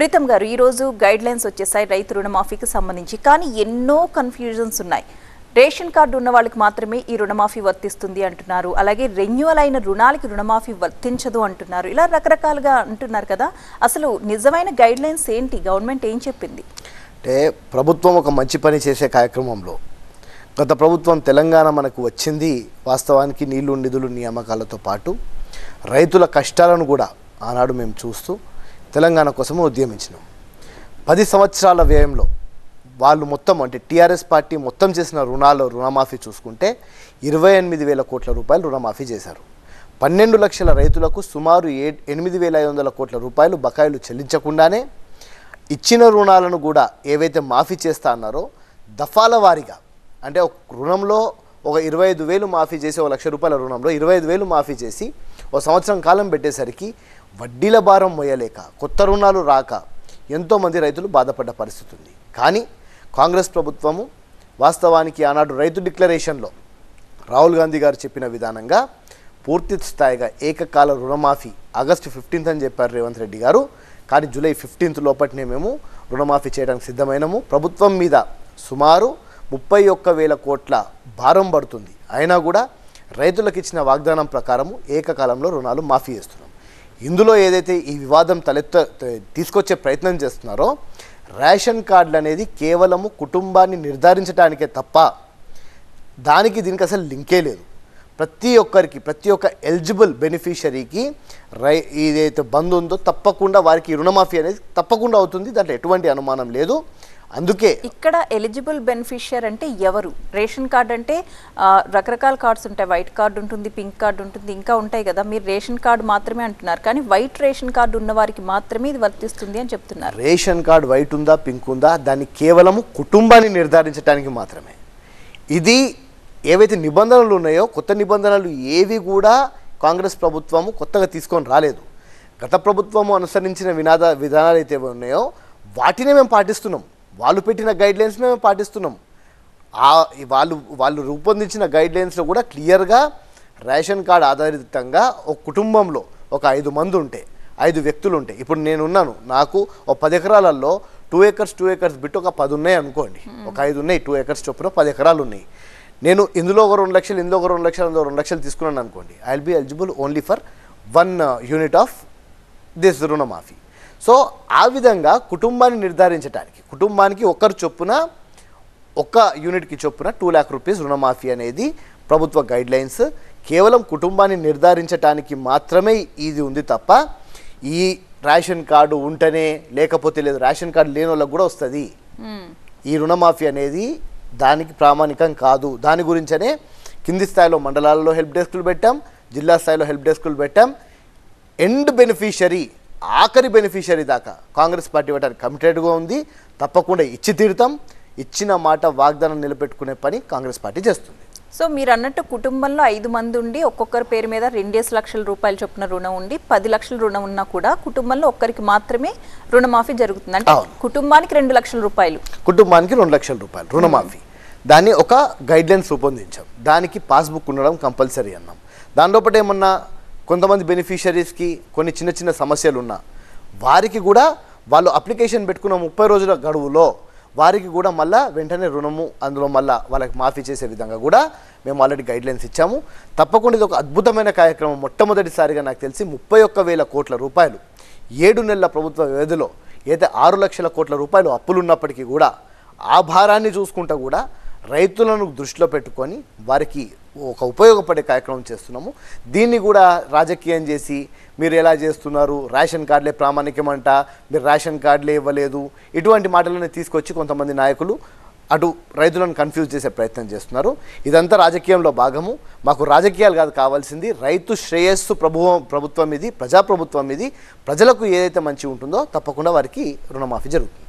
ప్రీతం గారు ఈ రోజు గైడ్ లైన్స్ వచ్చేసాయి రైతు రుణమాఫీకి సంబంధించి కానీ ఎన్నో కన్ఫ్యూజన్స్ ఉన్నాయి రేషన్ కార్డు ఉన్న వాళ్ళకి మాత్రమే ఈ రుణమాఫీ వర్తిస్తుంది అంటున్నారు అలాగే రెన్యువల్ అయిన రుణాలకి రుణమాఫీ వర్తించదు అంటున్నారు ఇలా రకరకాలుగా అంటున్నారు కదా అసలు నిజమైన గైడ్ లైన్స్ ఏంటి గవర్నమెంట్ ఏం చెప్పింది అంటే ప్రభుత్వం ఒక మంచి పని చేసే కార్యక్రమంలో గత ప్రభుత్వం తెలంగాణ మనకు వచ్చింది వాస్తవానికి నీళ్లు నిధులు నియామకాలతో పాటు రైతుల కష్టాలను కూడా ఆనాడు మేము చూస్తూ తెలంగాణ కోసం ఉద్యమించినాం పది సంవత్సరాల వ్యయంలో వాళ్ళు మొత్తం అంటే టీఆర్ఎస్ పార్టీ మొత్తం చేసిన రుణాలు రుణమాఫీ చూసుకుంటే ఇరవై ఎనిమిది వేల కోట్ల రూపాయలు రుణమాఫీ చేశారు పన్నెండు లక్షల రైతులకు సుమారు ఏ ఎనిమిది వేల ఐదు వందల కోట్ల రూపాయలు బకాయిలు చెల్లించకుండానే ఇచ్చిన రుణాలను కూడా ఏవైతే మాఫీ చేస్తా అన్నారో దఫాల వారీగా అంటే ఒక రుణంలో ఒక ఇరవై ఐదు వేలు మాఫీ చేసి ఒక లక్ష రూపాయల రుణంలో ఇరవై ఐదు వేలు మాఫీ చేసి ఒక సంవత్సరం కాలం పెట్టేసరికి వడ్డీల భారం మోయలేక కొత్త రుణాలు రాక ఎంతోమంది రైతులు బాధపడ్డ పరిస్థితి ఉంది కానీ కాంగ్రెస్ ప్రభుత్వము వాస్తవానికి ఆనాడు రైతు డిక్లరేషన్లో రాహుల్ గాంధీ గారు చెప్పిన విధానంగా పూర్తి స్థాయిగా ఏకకాల రుణమాఫీ ఆగస్టు ఫిఫ్టీన్త్ అని చెప్పారు రేవంత్ రెడ్డి గారు కానీ జూలై ఫిఫ్టీన్త్ లోపటినే మేము రుణమాఫీ చేయడానికి సిద్ధమైనము ప్రభుత్వం మీద సుమారు ముప్పై ఒక్క వేల కోట్ల భారం పడుతుంది అయినా కూడా రైతులకు ఇచ్చిన వాగ్దానం ప్రకారము ఏకకాలంలో రుణాలు మాఫీ చేస్తున్నాం ఇందులో ఏదైతే ఈ వివాదం తలెత్త త- తీసుకొచ్చే ప్రయత్నం చేస్తున్నారో రేషన్ కార్డులు అనేది కేవలము కుటుంబాన్ని నిర్ధారించడానికే తప్ప దానికి దీనికి అసలు లింకే లేదు ప్రతి ఒక్కరికి ప్రతి ఒక్క ఎలిజిబుల్ బెనిఫిషరీకి రై ఏదైతే బంద్ ఉందో తప్పకుండా వారికి ఈ రుణమాఫీ అనేది తప్పకుండా అవుతుంది దాంట్లో ఎటువంటి అనుమానం లేదు అందుకే ఇక్కడ ఎలిజిబుల్ బెనిఫిషియర్ అంటే ఎవరు రేషన్ కార్డ్ అంటే ఆ, రకరకాల కార్డ్స్ ఉంటాయి వైట్ కార్డు ఉంటుంది పింక్ కార్డు ఉంటుంది ఇంకా ఉంటాయి కదా మీరు రేషన్ కార్డు మాత్రమే అంటున్నారు కానీ వైట్ రేషన్ కార్డు ఉన్న వారికి మాత్రమే ఇది వర్తిస్తుంది అని చెప్తున్నారు రేషన్ కార్డ్ వైట్ ఉందా పింక్ ఉందా దాన్ని కేవలము కుటుంబాన్ని నిర్ధారించడానికి మాత్రమే ఇది ఏవైతే నిబంధనలు ఉన్నాయో కొత్త నిబంధనలు ఏవి కూడా కాంగ్రెస్ ప్రభుత్వము కొత్తగా తీసుకొని రాలేదు గత ప్రభుత్వము అనుసరించిన వినాద విధానాలు అయితే ఉన్నాయో వాటినే మేము పాటిస్తున్నాం వాళ్ళు పెట్టిన గైడ్ లైన్స్ మేము పాటిస్తున్నాం ఆ వాళ్ళు వాళ్ళు రూపొందించిన గైడ్ లైన్స్లో కూడా క్లియర్గా రేషన్ కార్డ్ ఆధారితంగా ఒక కుటుంబంలో ఒక ఐదు మంది ఉంటే ఐదు వ్యక్తులు ఉంటాయి ఇప్పుడు నేను ఉన్నాను నాకు ఒక పది ఎకరాలలో two acres two acres bit ఒక పది ఉన్నాయి అనుకోండి ఒక ఐదు ఉన్నాయి టూ ఏకర్స్ చొప్పున పది ఎకరాలు ఉన్నాయి నేను ఇందులో ఒక రెండు లక్షలు ఇందులో ఒక రెండు లక్షలు ఇందులో రెండు లక్షలు తీసుకున్నాను అనుకోండి I will be eligible only for one unit of this రుణమాఫీ సో ఆ విధంగా కుటుంబాన్ని నిర్ధారించడానికి కుటుంబానికి ఒకరు చొప్పున ఒక్క యూనిట్కి చొప్పున టూ ల్యాక్ రూపీస్ రుణమాఫీ అనేది ప్రభుత్వ గైడ్ లైన్స్ కేవలం కుటుంబాన్ని నిర్ధారించడానికి మాత్రమే ఇది ఉంది తప్ప ఈ రేషన్ కార్డు ఉంటేనే లేకపోతే లేదు రేషన్ కార్డు లేని వాళ్ళకి కూడా వస్తుంది ఈ రుణమాఫీ అనేది దానికి ప్రామాణికం కాదు దాని గురించనే కింది స్థాయిలో మండలాల్లో హెల్ప్ డెస్క్లు పెట్టాం జిల్లా స్థాయిలో హెల్ప్ డెస్క్లు పెట్టాం ఎండ్ బెనిఫిషరీ ఆఖరి బెనిఫిషరీ దాకా కాంగ్రెస్ పార్టీ ఇవ్వడానికి కమిటెడ్గా ఉంది తప్పకుండా ఇచ్చి తీరుతాం ఇచ్చిన మాట వాగ్దానం నిలబెట్టుకునే పని కాంగ్రెస్ పార్టీ చేస్తుంది సో మీరు అన్నట్టు కుటుంబంలో ఐదు మంది ఉండి ఒక్కొక్కరి పేరు మీద రెండేసి లక్షల రూపాయలు చొప్పున రుణం ఉండి పది లక్షల రుణం ఉన్నా కూడా కుటుంబంలో ఒక్కరికి మాత్రమే రుణమాఫీ జరుగుతుంది అంటే అవును. కుటుంబానికి రెండు లక్షల రూపాయలు కుటుంబానికి రెండు లక్షల రూపాయలు రుణమాఫీ దాన్ని ఒక గైడ్ లైన్స్ రూపొందించాం దానికి పాస్బుక్ ఉండడం కంపల్సరీ అన్నాం దానిలోపట ఏమన్నా కొంతమంది బెనిఫిషరీస్కి కొన్ని చిన్న చిన్న సమస్యలు ఉన్నా వారికి కూడా వాళ్ళు అప్లికేషన్ పెట్టుకున్న ముప్పై రోజుల గడువులో వారికి కూడా మళ్ళా వెంటనే రుణము అందులో మళ్ళా వాళ్ళకి మాఫీ చేసే విధంగా కూడా మేము ఆల్రెడీ గైడ్ లైన్స్ ఇచ్చాము తప్పకుండా ఇది ఒక అద్భుతమైన కార్యక్రమం మొట్టమొదటిసారిగా నాకు తెలిసి ముప్పై ఒక్క వేల కోట్ల రూపాయలు ఏడు నెలల ప్రభుత్వ వ్యవధిలో అయితే ఆరు లక్షల కోట్ల రూపాయలు అప్పులు ఉన్నప్పటికీ కూడా ఆ భారాన్ని చూసుకుంటా కూడా రైతులను దృష్టిలో పెట్టుకొని వారికి ఒక ఉపయోగపడే కార్యక్రమం చేస్తున్నాము దీన్ని కూడా రాజకీయం చేసి మీరు ఎలా చేస్తున్నారు రేషన్ కార్డులే ప్రామాణికమంట మీరు రేషన్ కార్డులే ఇవ్వలేదు ఇటువంటి మాటలను తీసుకొచ్చి కొంతమంది నాయకులు అటు రైతులను కన్ఫ్యూజ్ చేసే ప్రయత్నం చేస్తున్నారు ఇదంతా రాజకీయంలో భాగము మాకు రాజకీయాలు కాదు కావాల్సింది రైతు శ్రేయస్సు ప్రభుత్వం ప్రభుత్వం ఇది ప్రజాప్రభుత్వం ఇది ప్రజలకు ఏదైతే మంచి ఉంటుందో తప్పకుండా వారికి రుణమాఫీ జరుగుతుంది